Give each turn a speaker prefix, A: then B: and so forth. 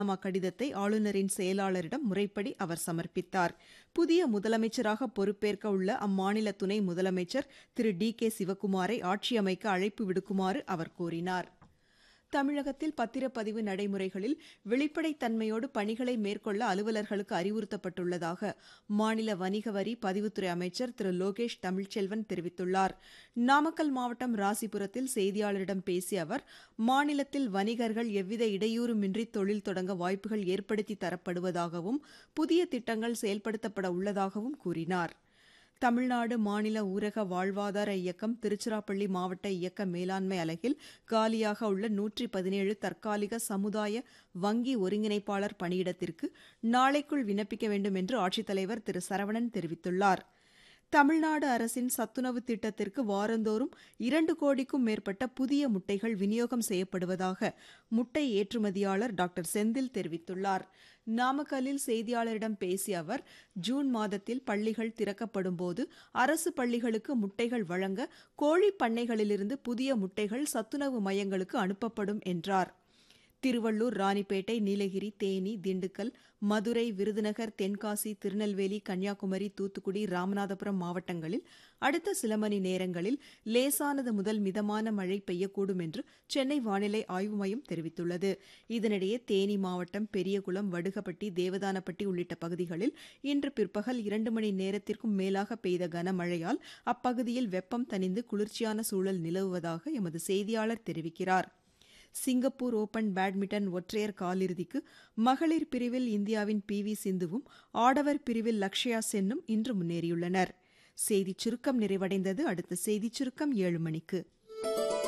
A: ராஜினாமா கடிதத்தை ஆளுநரின் செயலாளரிடம் முறைப்படி அவர் சமர்ப்பித்தார் புதிய முதலமைச்சராக பொறுப்பேற்க உள்ள அம்மாநில துணை முதலமைச்சர் திரு டி கே சிவக்குமாரை ஆட்சியமைக்க அழைப்பு விடுக்குமாறு அவர் கோரினார் தமிழகத்தில் பத்திரப்பதிவு நடைமுறைகளில் வெளிப்படைத்தன்மையோடு பணிகளை மேற்கொள்ள அலுவலர்களுக்கு அறிவுறுத்தப்பட்டுள்ளதாக மாநில வணிக வரி பதிவுத்துறை அமைச்சர் திரு லோகேஷ் தமிழ்ச்செல்வன் தெரிவித்துள்ளார் நாமக்கல் மாவட்டம் ராசிபுரத்தில் செய்தியாளரிடம் பேசிய அவர் மாநிலத்தில் வணிகர்கள் எவ்வித இடையூறுமின்றி தொழில் தொடங்க வாய்ப்புகள் ஏற்படுத்தி தரப்படுவதாகவும் புதிய திட்டங்கள் செயல்படுத்தப்பட உள்ளதாகவும் கூறினார் தமிழ்நாடு மாநில ஊரக வாழ்வாதார இயக்கம் திருச்சிராப்பள்ளி மாவட்ட இயக்க மேலாண்மை அலகில் காலியாக உள்ள நூற்றி பதினேழு தற்காலிக சமுதாய வங்கி ஒருங்கிணைப்பாளர் பணியிடத்திற்கு நாளைக்குள் விண்ணப்பிக்க வேண்டும் என்று ஆட்சித்தலைவர் திரு சரவணன் தெரிவித்துள்ளார் தமிழ்நாடு அரசின் சத்துணவு திட்டத்திற்கு வாரந்தோறும் இரண்டு கோடிக்கும் மேற்பட்ட புதிய முட்டைகள் விநியோகம் செய்யப்படுவதாக முட்டை ஏற்றுமதியாளர் டாக்டர் செந்தில் தெரிவித்துள்ளார் நாமக்கல்லில் செய்தியாளரிடம் பேசிய அவர் ஜூன் மாதத்தில் பள்ளிகள் திறக்கப்படும்போது அரசு பள்ளிகளுக்கு முட்டைகள் வழங்க கோழி பண்ணைகளிலிருந்து புதிய முட்டைகள் சத்துணவு மையங்களுக்கு அனுப்பப்படும் என்றார் திருவள்ளூர் ராணிப்பேட்டை நீலகிரி தேனி திண்டுக்கல் மதுரை விருதுநகர் தென்காசி திருநெல்வேலி கன்னியாகுமரி தூத்துக்குடி ராமநாதபுரம் மாவட்டங்களில் அடுத்த சில மணி நேரங்களில் லேசானது முதல் மிதமான மழை பெய்யக்கூடும் என்று சென்னை வானிலை ஆய்வு மையம் தெரிவித்துள்ளது இதனிடையே தேனி மாவட்டம் பெரியகுளம் வடுகப்பட்டி தேவதானப்பட்டி உள்ளிட்ட பகுதிகளில் இன்று பிற்பகல் இரண்டு மணி நேரத்திற்கும் மேலாக பெய்த கனமழையால் அப்பகுதியில் வெப்பம் தணிந்து குளிர்ச்சியான சூழல் நிலவுவதாக எமது செய்தியாளர் தெரிவிக்கிறார் சிங்கப்பூர் ஓபன் பேட்மிண்டன் ஒற்றையர் காலிறுதிக்கு மகளிர் பிரிவில் இந்தியாவின் பி வி சிந்துவும் ஆடவர் பிரிவில் லக்ஷயா சென்னும் இன்று முன்னேறியுள்ளனர் செய்திச் சுருக்கம் நிறைவடைந்தது அடுத்த செய்திச் சுருக்கம் ஏழு மணிக்கு